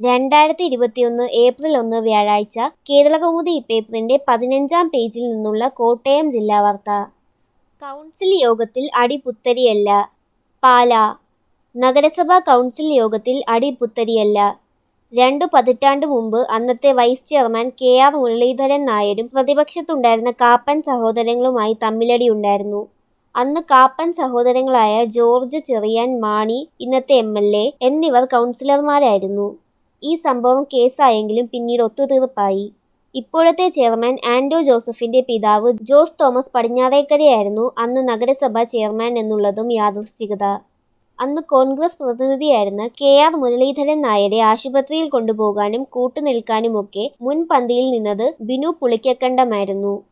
രണ്ടായിരത്തി ഇരുപത്തിയൊന്ന് ഏപ്രിൽ ഒന്ന് വ്യാഴാഴ്ച കേരളകൗമുദി പേപ്പറിന്റെ പതിനഞ്ചാം പേജിൽ നിന്നുള്ള കോട്ടയം ജില്ലാ വാർത്ത കൗൺസിൽ യോഗത്തിൽ അടിപുത്തരിയല്ല പാല നഗരസഭാ കൗൺസിൽ യോഗത്തിൽ അടിപുത്തരിയല്ല രണ്ടു പതിറ്റാണ്ടു മുമ്പ് അന്നത്തെ vice chairman K R Muraleedharan നായരും പ്രതിപക്ഷത്തുണ്ടായിരുന്ന കാപ്പൻ സഹോദരങ്ങളുമായി തമ്മിലടിയുണ്ടായിരുന്നു അന്ന് കാപ്പൻ സഹോദരങ്ങളായ ജോർജ് ചെറിയാൻ മാണി ഇന്നത്തെ എം എൽ എ എന്നിവർ കൗൺസിലർമാരായിരുന്നു ഈ സംഭവം കേസായെങ്കിലും പിന്നീട് ഒത്തുതീർപ്പായി ഇപ്പോഴത്തെ ചെയർമാൻ ആൻഡോ ജോസഫിന്റെ പിതാവ് ജോസ് തോമസ് പടിഞ്ഞാറേക്കരയായിരുന്നു അന്ന് നഗരസഭാ ചെയർമാൻ എന്നുള്ളതും യാദൃശ്ചികത അന്ന് കോൺഗ്രസ് പ്രതിനിധിയായിരുന്ന കെ ആർ മുരളീധരൻ നായരെ ആശുപത്രിയിൽ കൊണ്ടുപോകാനും കൂട്ടുനിൽക്കാനുമൊക്കെ മുൻപന്തിയിൽ നിന്നത് ബിനു പുളിക്കക്കണ്ടമായിരുന്നു